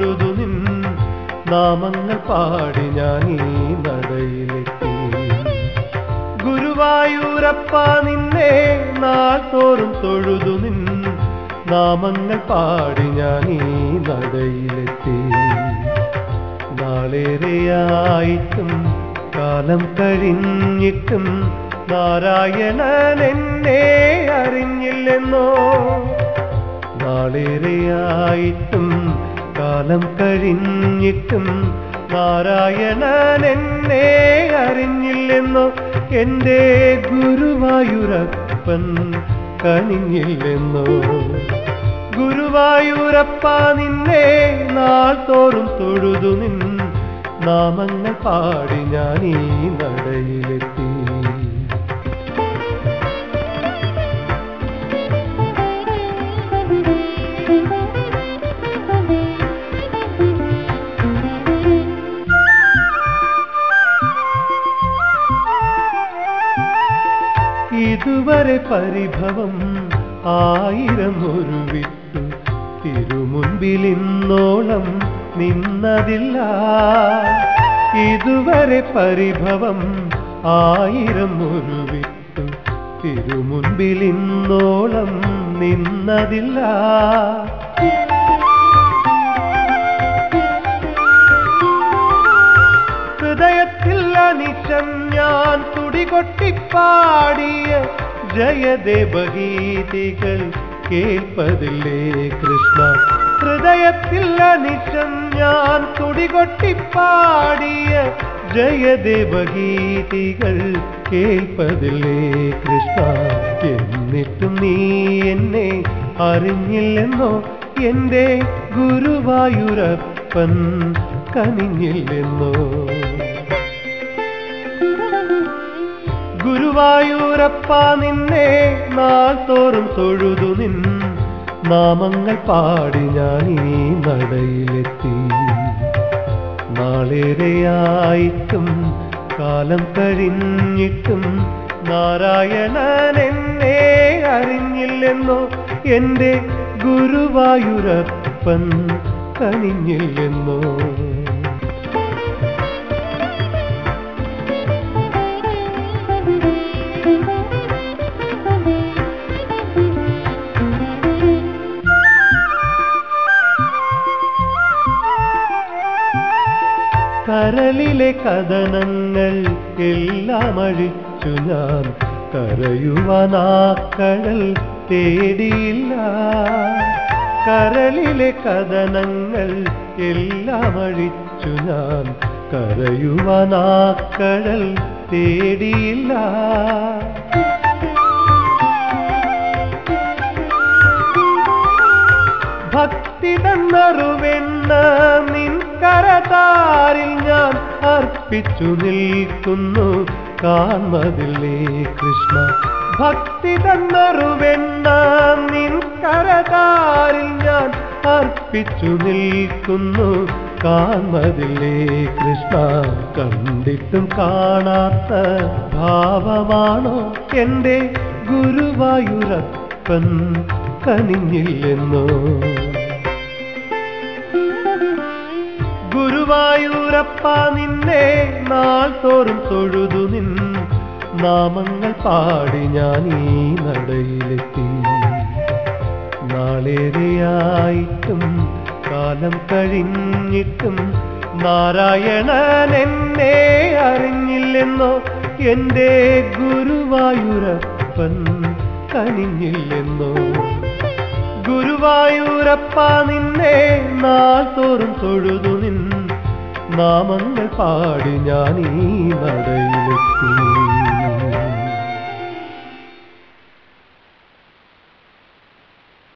തൊഴുതു നിൻ നാമങ്ങൾ പാടി ഞാൻ ഈ നടയിലെത്തി ഗുരുവായൂരപ്പ നിന്നെ നാൾ തോറും തൊഴുതു നിൻ നാമങ്ങൾ പാടി ഞാൻ ഈ നടയിലെത്തി നാളേറെയായിട്ടും കാലം കഴിഞ്ഞിട്ടും നാരായണൻ എന്നെ അറിഞ്ഞില്ലെന്നോ നാളേറെയായിട്ടും കാലം കഴിഞ്ഞിട്ടും നാരായണൻ എന്നെ അറിഞ്ഞില്ലെന്നോ എൻ്റെ ഗുരുവായൂരപ്പൻ കനിഞ്ഞില്ലെന്നോ ഗുരുവായൂരപ്പ നിന്നെ നാൾ തോറും തൊഴുതു നിൻ നാമങ്ങൾ പാടി ഞാൻ ഈ നടയിലെത്തി ഇതുവരെ പരിഭവം ആയിരം ഒരു വിട്ടു തിരുമുൻപിൽ ഇന്നോളം നിന്നതില്ല ഇതുവരെ പരിഭവം ആയിരം ഒരു വിട്ടു തിരുമുൻപിൽ ഇന്നോളം നിന്നതില്ല ഹൃദയത്തിൽ അനിശം ഞാൻ തുടികൊട്ടിപ്പാടിയ ജയദേവഗീതികൾ കേൾപ്പതില്ലേ കൃഷ്ണ ഹൃദയത്തിൽ അനിശം ഞാൻ തുടികൊട്ടിപ്പാടിയ ജയദേവഗീതികൾ കേൾപ്പതില്ലേ കൃഷ്ണ എന്നിട്ടും നീ എന്നെ അറിഞ്ഞില്ലെന്നോ എൻ്റെ ഗുരുവായൂരപ്പൻ കനിഞ്ഞില്ലെന്നോ ഗുരുവായൂരപ്പ നിന്നെ നാൾ തോറും തൊഴുതു നിൻ നാമങ്ങൾ പാടി ഞാൻ ഈ നടയിലെത്തി നാളേറെയായിട്ടും കാലം കഴിഞ്ഞിട്ടും നാരായണൻ എന്നെ അറിഞ്ഞില്ലെന്നോ എൻ്റെ ഗുരുവായൂരപ്പൻ കനിഞ്ഞില്ലെന്നോ കരളിലെ കഥനങ്ങൾ എല്ലാം അഴിച്ചു ഞാൻ കരയുവാനാക്കടൽ തേടിയില്ല കരളിലെ കഥനങ്ങൾ എല്ലാം അഴിച്ചു ഞാൻ കരയുവാനാക്കടൽ തേടിയില്ല ഭക്തി തന്നറുവെണ്ണ നിൻ കരതാരിൽ ഞാൻ അർപ്പിച്ചു നിൽക്കുന്നു കാൺമതില്ലേ കൃഷ്ണ ഭക്തി തന്നറുവെണ്ണ നിൻ കരതാരിൽ ഞാൻ അർപ്പിച്ചു നിൽക്കുന്നു കാൺമതില്ലേ കൃഷ്ണ കണ്ടിട്ടും കാണാത്ത ഭാവമാണോ എൻ്റെ ഗുരുവായൂരപ്പൻ കനിഞ്ഞില്ലെന്നോ ഗുരുവായൂരപ്പ നിന്നെ നാൾ തോറും തൊഴുതു നിൻ നാമങ്ങൾ പാടി ഞാൻ ഈ നടയിലെത്തി നാളേറെയായിട്ടും കാലം കഴിഞ്ഞിട്ടും നാരായണൻ എന്നെ അറിഞ്ഞില്ലെന്നോ എൻ്റെ ഗുരുവായൂരപ്പൻ കനിഞ്ഞില്ലെന്നോ ഗുരുവായൂരപ്പ നിന്നെ നാൾ തോറും തൊഴുതു നിൻ നാമങ്ങൾ പാടി ഞാൻ ഈ നടയിലെത്തി